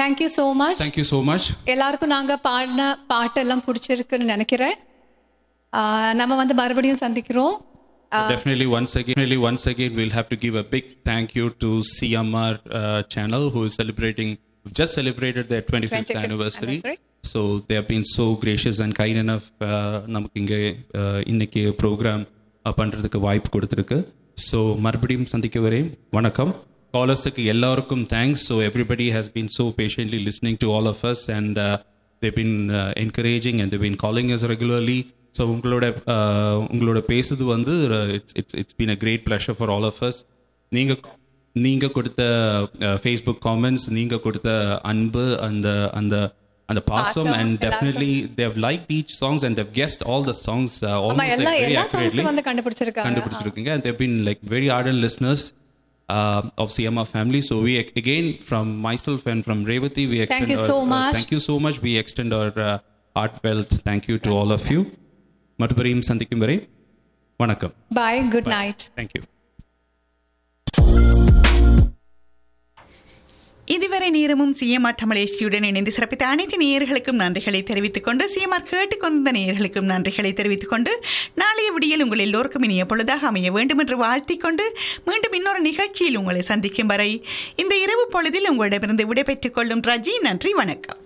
Thank you so much Thank you so much. எல்லாருக்கும் நாங்க பாடின பாட்டெல்லாம் பிடிச்சிருக்குன்னு நினைக்கிறேன் ஆஹ் நம்ம வந்து மறுபடியும் சந்திக்கிறோம் definitely once again definitely once again we'll have to give a big thank you to CMR uh, channel who is celebrating just celebrated their 25th, 25th anniversary. anniversary. so they have been so gracious and kind enough uh, நமக்கு இங்கே uh, இன்னைக்கு program பண்ணுறதுக்கு வாய்ப்பு கொடுத்துருக்கு so மறுபடியும் சந்திக்க வரேன் வணக்கம் காலர்ஸுக்கு எல்லாருக்கும் thanks so everybody has been so patiently listening to all of us and they've been uh, encouraging and they've been calling us regularly so உங்களோட uh, உங்களோட பேசுது வந்து it's it's it's been a great pleasure for all of us நீங்கள் நீங்கள் கொடுத்த Facebook comments நீங்கள் கொடுத்த அன்பு அந்த அந்த அந்த பாசம் பாசம் and definitely they like each songs and they guessed all the songs ஆமா எல்லா வெரி எல்லா ஆக்யூரேட்லி சாங்ஸும் வந்து கண்டுபிடிச்சிருக்காங்க கண்டுபிடிச்சிருக்கீங்க and they've been like very ardent listeners uh, of CMR family. So we again from myself and from Revati, we extend you our, so uh, much. thank you so much. We extend our uh, heartfelt thank you to all of you. மறுபடியும் சந்திக்கும் வரை வணக்கம் bye good night thank you இதுவரை நேரமும் CMR தமிழேசியுடன் இணைந்து சிறப்பித்த அனைத்து நேயர்களுக்கும் நன்றிகளை தெரிவித்துக் கொண்டு சிஎம்ஆர் கேட்டுக்கொண்ட நேயர்களுக்கும் நன்றிகளை தெரிவித்துக் கொண்டு நாளைய விடியல் உங்கள் எல்லோருக்கும் இனிய பொழுதாக அமைய வேண்டும் என்று வாழ்த்திக் கொண்டு மீண்டும் இன்னொரு நிகழ்ச்சியில் உங்களை சந்திக்கும் வரை இந்த இரவு பொழுதில் உங்களிடமிருந்து விடைபெற்றுக் கொள்ளும் ரஜி நன்றி வணக்கம்